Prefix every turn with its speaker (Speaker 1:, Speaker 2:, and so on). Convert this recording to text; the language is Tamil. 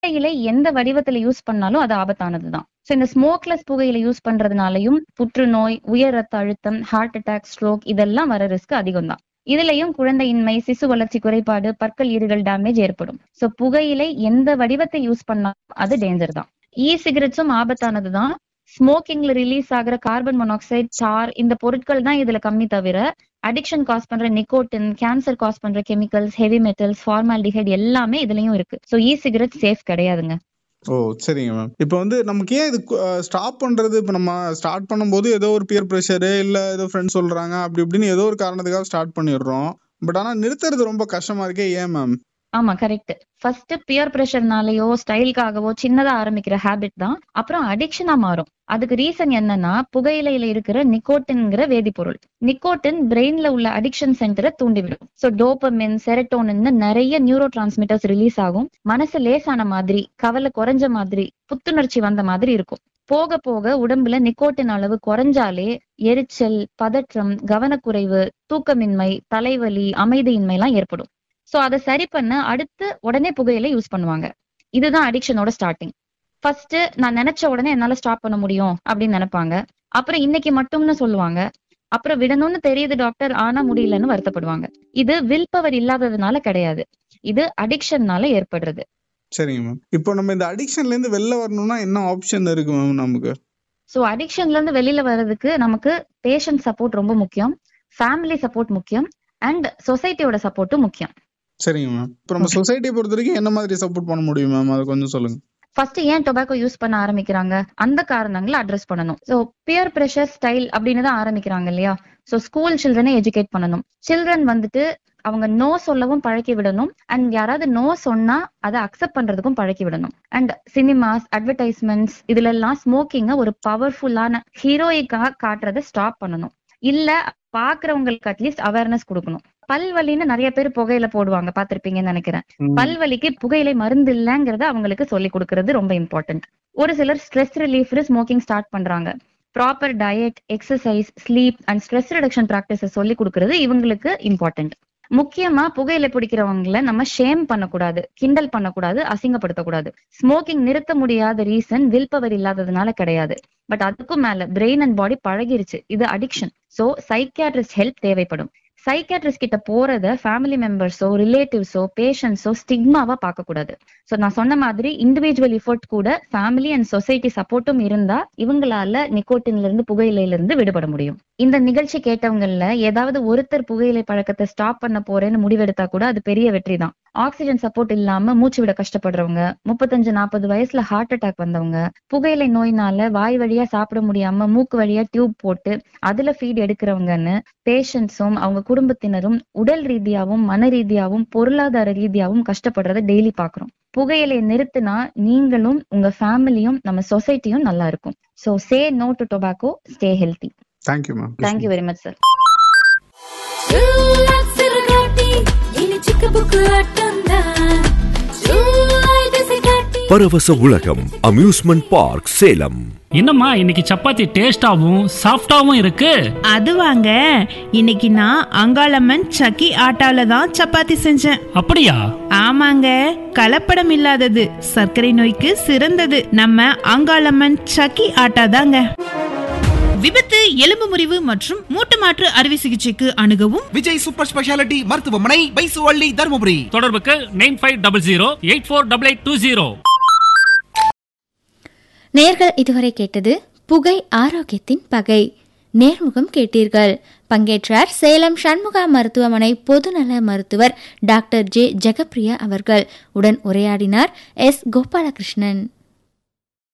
Speaker 1: புகையிலை எந்த வடிவத்துல யூஸ் பண்ணாலும் அது ஆபத்தானதுதான் சோ இந்த ஸ்மோக்லெஸ் புகையிலை யூஸ் பண்றதுனாலயும் புற்றுநோய் உயர் ரத்த அழுத்தம் ஹார்ட் அட்டாக் ஸ்ட்ரோக் இதெல்லாம் வர ரிஸ்க் அதிகம் தான் இதுலயும் குழந்தையின்மை சிசு வளர்ச்சி குறைபாடு பற்கள் ஈறுகள் டேமேஜ் ஏற்படும் சோ புகையிலை எந்த வடிவத்தை யூஸ் பண்ணாலும் அது டேஞ்சர் தான் இ சிகரெட்ஸும் ஆபத்தானதுதான் ஸ்மோக்கிங்ல ரிலீஸ் ஆகிற கார்பன் மொனாக்சைடு சார் இந்த பொருட்கள் தான் இதுல கம்மி தவிர அடிக்ஷன் காஸ் பண்ற நிக்கோட்டின் கேன்சர் காஸ் பண்ற கெமிக்கல்ஸ் ஹெவி மெட்டல்ஸ் ஃபார்மாலிடிஹைட் எல்லாமே இதுலயும் இருக்கு சோ இ சிகரெட் சேஃப் கிடையாதுங்க
Speaker 2: ஓ சரிங்க மேம் இப்போ வந்து நமக்கு ஏன் இது ஸ்டாப் பண்றது இப்போ நம்ம ஸ்டார்ட் பண்ணும்போது ஏதோ ஒரு பியர் ப்ரெஷரு இல்லை ஏதோ ஃப்ரெண்ட்ஸ் சொல்றாங்க அப்படி இப்படின்னு ஏதோ ஒரு காரணத்துக்காக ஸ்டார்ட் பண்ணிடுறோம் பட் ஆனால் நிறுத்துறது ரொம்ப கஷ்டமா இருக்கே ஏன் மேம்
Speaker 1: ஆமா கரெக்ட் ஃபர்ஸ்ட் பியர் பிரஷர்னாலயோ ஸ்டைலுக்காகவோ சின்னதா ஆரம்பிக்கிற ஹேபிட் தான் அப்புறம் அடிக்ஷனா மாறும் அதுக்கு ரீசன் என்னன்னா புகையிலையில இருக்கிற நிக்கோட்டின்ங்கிற வேதிப்பொருள் நிக்கோட்டின் பிரெயின்ல உள்ள அடிக்ஷன் சென்டரை தூண்டிவிடும் சோ டோபமின் செரட்டோனின் நிறைய நியூரோ டிரான்ஸ்மிட்டர்ஸ் ரிலீஸ் ஆகும் மனசு லேசான மாதிரி கவலை குறைஞ்ச மாதிரி புத்துணர்ச்சி வந்த மாதிரி இருக்கும் போக போக உடம்புல நிக்கோட்டின் அளவு குறைஞ்சாலே எரிச்சல் பதற்றம் கவனக்குறைவு தூக்கமின்மை தலைவலி அமைதியின்மை எல்லாம் ஏற்படும் சோ அதை சரி பண்ண அடுத்து உடனே புகையில யூஸ் பண்ணுவாங்க இதுதான் அடிக்ஷனோட ஸ்டார்டிங் ஃபர்ஸ்ட் நான் நினைச்ச உடனே என்னால ஸ்டாப் பண்ண முடியும் அப்படின்னு நினைப்பாங்க அப்புறம் இன்னைக்கு மட்டும்னு சொல்லுவாங்க அப்புறம் விடணும்னு தெரியுது டாக்டர் ஆனா முடியலன்னு வருத்தப்படுவாங்க இது வில் பவர் இல்லாததுனால கிடையாது இது அடிக்ஷன்னால ஏற்படுறது
Speaker 2: சரிங்க மேம் இப்போ நம்ம இந்த அடிக்ஷன்ல இருந்து வெளில வரணும்னா என்ன ஆப்ஷன் இருக்கு மேம் நமக்கு
Speaker 1: ஸோ அடிக்ஷன்ல இருந்து வெளியில வர்றதுக்கு நமக்கு பேஷண்ட் சப்போர்ட் ரொம்ப முக்கியம் ஃபேமிலி சப்போர்ட் முக்கியம் அண்ட் சொசைட்டியோட சப்போர்ட்டும் முக்கியம்
Speaker 2: சரிங்க மேம் இப்போ நம்ம சொசைட்டியை பொறுத்த வரைக்கும் என்ன மாதிரி சப்போர்ட் பண்ண முடியும் மேம் அதை கொஞ்சம் சொல்லுங்க
Speaker 1: ஃபர்ஸ்ட் ஏன் டொபாக்கோ யூஸ் பண்ண ஆரம்பிக்கிறாங்க அந்த காரணங்களை அட்ரஸ் பண்ணணும் ஸோ பியர் ப்ரெஷர் ஸ்டைல் அப்படின்னு தான் ஆரம்பிக்கிறாங்க இல்லையா ஸோ ஸ்கூல் சில்ட்ரனை எஜுகேட் பண்ணணும் சில்ட்ரன் வந்துட்டு அவங்க நோ சொல்லவும் பழக்கி விடணும் அண்ட் யாராவது நோ சொன்னா அதை அக்செப்ட் பண்றதுக்கும் பழக்கி விடணும் அண்ட் சினிமாஸ் அட்வர்டைஸ்மெண்ட்ஸ் இதுல எல்லாம் ஸ்மோக்கிங்க ஒரு பவர்ஃபுல்லான ஹீரோயிக்காக காட்டுறதை ஸ்டாப் பண்ணணும் இல்ல பாக்குறவங்களுக்கு அட்லீஸ்ட் அவேர்னஸ் கொடுக்கணும் பல்வலின்னு நிறைய பேர் புகையில போடுவாங்க பாத்திருப்பீங்கன்னு நினைக்கிறேன் பல்வலிக்கு புகையிலை மருந்து இல்லைங்கிறத அவங்களுக்கு சொல்லி கொடுக்கறது ரொம்ப இம்பார்ட்டன்ட் ஒரு சிலர் ஸ்ட்ரெஸ் ரிலீஃப்ல ஸ்மோக்கிங் ஸ்டார்ட் பண்றாங்க proper diet exercise sleep and stress reduction practices சொல்லி கொடுக்கறது இவங்களுக்கு இம்பார்ட்டன்ட் முக்கியமா புகையில பிடிக்கிறவங்கள நம்ம ஷேம் பண்ணக்கூடாது கிண்டல் பண்ணக்கூடாது அசிங்கப்படுத்தக்கூடாது ஸ்மோக்கிங் நிறுத்த முடியாத ரீசன் வில் பவர் இல்லாததுனால கிடையாது பட் அதுக்கும் மேல பிரெயின் அண்ட் பாடி பழகிருச்சு இது அடிக்ஷன் சோ சைக்கியாட்ரிஸ்ட் ஹெல்ப் தேவைப்படும் சைக்காட்ரிஸ்ட் கிட்ட போறத ஃபேமிலி மெம்பர்ஸோ ரிலேட்டிவ்ஸோ பேஷண்ட்ஸோ ஸ்டிக்மாவா பார்க்க கூடாது ஸோ நான் சொன்ன மாதிரி இண்டிவிஜுவல் எஃபோர்ட் கூட ஃபேமிலி அண்ட் சொசைட்டி சப்போர்ட்டும் இருந்தா இவங்களால நிக்கோட்டின்ல இருந்து புகையிலையில இருந்து விடுபட முடியும் இந்த நிகழ்ச்சி கேட்டவங்கல்ல ஏதாவது ஒருத்தர் புகையிலை பழக்கத்தை ஸ்டாப் பண்ண போறேன்னு முடிவெடுத்தா கூட அது பெரிய வெற்றி தான் ஆக்சிஜன் சப்போர்ட் இல்லாம மூச்சு விட கஷ்டப்படுறவங்க முப்பத்தஞ்சு நாற்பது வயசுல ஹார்ட் அட்டாக் வந்தவங்க புகையிலை நோயினால வாய் வழியா சாப்பிட முடியாம மூக்கு வழியா டியூப் போட்டு அதுல ஃபீட் எடுக்கிறவங்கன்னு பேஷண்ட்ஸும் அவங்க குடும்பத்தினரும் உடல் ரீதியாவும் மன ரீதியாவும் பொருளாதார ரீதியாவும் கஷ்டப்படுறத டெய்லி பாக்குறோம் புகையிலையை நிறுத்தினா நீங்களும் உங்க ஃபேமிலியும் நம்ம சொசைட்டியும் நல்லா இருக்கும் so say no to tobacco stay healthy
Speaker 2: thank you ma'am
Speaker 1: thank you very much sir
Speaker 3: பரவச உலகம் அம்யூஸ்மெண்ட் பார்க் சேலம்
Speaker 4: என்னம்மா இன்னைக்கு சப்பாத்தி டேஸ்டாவும் சாஃப்டாவும் இருக்கு
Speaker 5: அது வாங்க இன்னைக்கு நான் அங்காளம்மன் சக்கி ஆட்டால தான் சப்பாத்தி செஞ்சேன்
Speaker 4: அப்படியா
Speaker 5: ஆமாங்க கலப்படம் இல்லாதது சர்க்கரை நோய்க்கு சிறந்தது நம்ம அங்காளம்மன் சக்கி ஆட்டா தாங்க விபத்து எலும்பு முறிவு மற்றும் மூட்டு மாற்று அறுவை சிகிச்சைக்கு அணுகவும்
Speaker 6: விஜய் சூப்பர் ஸ்பெஷாலிட்டி மருத்துவமனை பைசுவள்ளி தருமபுரி
Speaker 4: தொடர்புக்கு nine five double zero eight four double eight two zero
Speaker 7: நேர்கள் இதுவரை கேட்டது புகை ஆரோக்கியத்தின் பகை நேர்முகம் கேட்டீர்கள் பங்கேற்றார் சேலம் சண்முகா மருத்துவமனை பொதுநல மருத்துவர் டாக்டர் ஜே ஜெகப்பிரியா அவர்கள் உடன் உரையாடினார் எஸ் கோபாலகிருஷ்ணன்